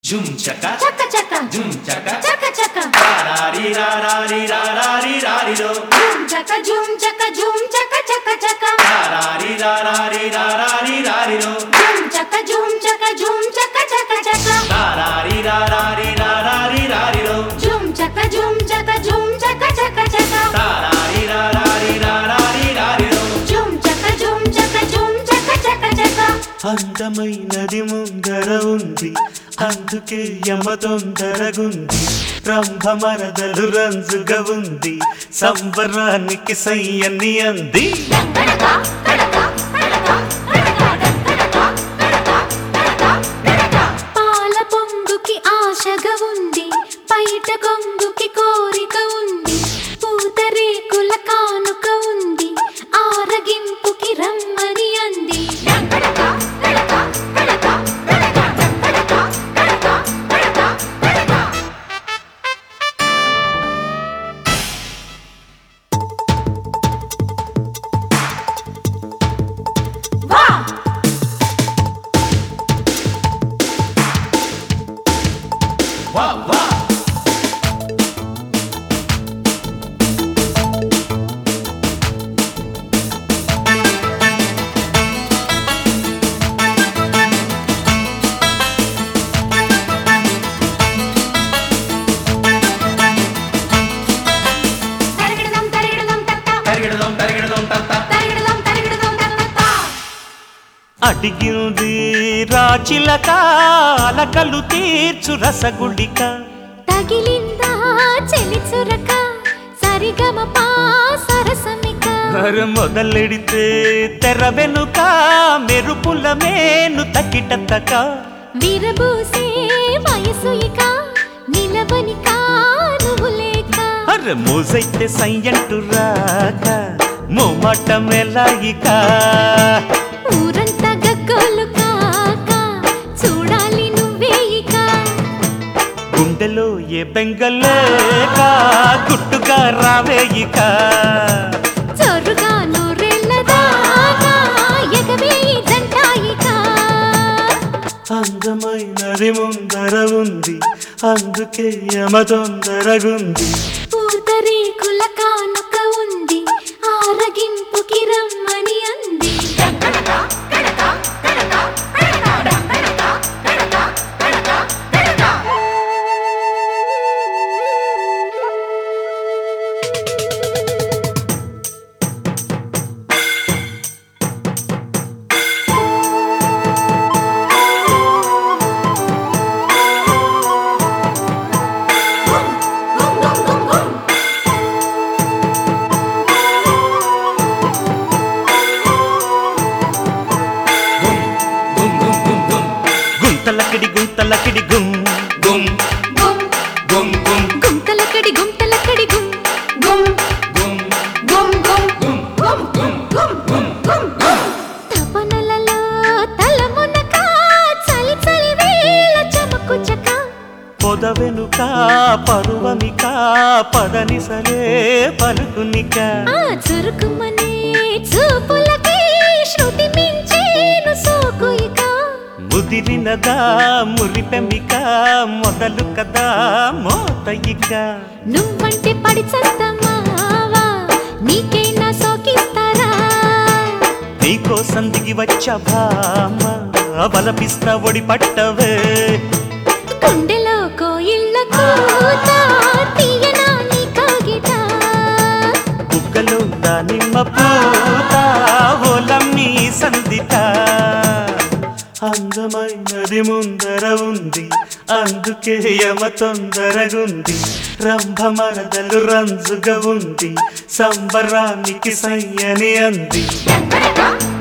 జుమ్ చక చక్క చక్క జుమ్ చక చక్క చక్క రారీ రారీ రారీ రారీలో జుమ్ చక్క జుమ్ చక్క జుమ్ చక్క చక్క చక్క రారీ రారీ రారీ రారీలో జుమ్ చక్క జుమ్ చక్క జుమ్ చక్క చక్క చక్క రారీ రారీ రారీ రారీలో జుమ్ చక్క జుమ్ చక్క జుమ్ చక్క చక్క చక్క రారీ రారీ రారీ రారీలో జుమ్ చక్క జుమ్ చక్క జుమ్ చక్క చక్క చక్క అందమైనది ముందర ఉంది అందుకే యమ తొందరగుంది రంభమరదలు రంజుగా ఉంది సంబరానికి సయ్యని అంది కడక కడక కడక కడక కడక కడక కడక పాల పొంగుకి ఆశగా ఉంది పైట కొంగుకి కోరిక ఉంది పూతరేకుల కానుక ఉంది ఆరగింపుకి రమ్మని అంది కడక కడక కడక కడక కడక కడక కడక కడక వా వా వా తరిగిడదం తరిగిడదం తత్త తరిగిడదాం తరిగిడదాం తత్త తరిగిడదం తరిగిడదం తత్త అడిగింది రాచిలక అలకలు తీర్చు రసగుళిక తగిలిందా చెలి చురక సరిగమ పా సరసమిక మరి మొదలెడితే తెర వెనుక మెరుపుల మేను తకిట తక విరబూసే వయసు ఇక నిలవనిక నువ్వు లేక అరే మోజైతే సయ్యంటు రాక మోమాట మెలాయిక ఊరంతా గగ్గోలు కాక చూడాలి నువ్వే ఇక గుండెలో ఏ బెంగలేక గుట్టుగా రావేయిక చొరుగా నూరెళ్ళ దాకా ఎగవే ఈ జంట ఇక అందమైనది ముందర ఉంది అందుకే యమ తొందరగుంది పూతరేకుల కానుక ఉంది ఆరగింపుకి రమ్మని అంది కడక కడక కడక కడక కడక కడక కడక కడక గుమ్ గుమ్ గుమ్ గుమ్ గుంతలకిడి గుంతలకిడి గుం గుమ్ గుమ్ గుమ్ గుమ్ గుంతలకడి గుంతలకడి గుమ్ గుమ్ గుమ్ గుమ్ గుమ్ గుమ్ గుమ్ గుమ్ గుమ్ గుమ్ గుమ్ గుమ్ తపనలలో తలమునక చలి చలి వేళ చమకు చక పొద వెనుక పరువమిక పదనిసలే పలుకునిక ఆ చురుకుమనే చూపులకి శృతి మించేను సోకు ఇక ముదిరినదా మురిపెమిక మొదలు కదా మోతయిక నువ్వంటే పడి చస్తమావా నీకైనా సోకిస్తారా నీకోసం దిగి వచ్చ భామ బలపిస్తా ఒడి పట్టవే గుండెలో కోయిళ్ళ కూత తీయనా నీ కాగిట బుగ్గలో దానిమ్మ పూత ఓలమ్మి సందిట అందమైనది ముందర ఉంది అందుకే యమ తొందరగుంది రంభమరదలు రంజుగా ఉంది సంబరానికి సయ్యని అంది కడక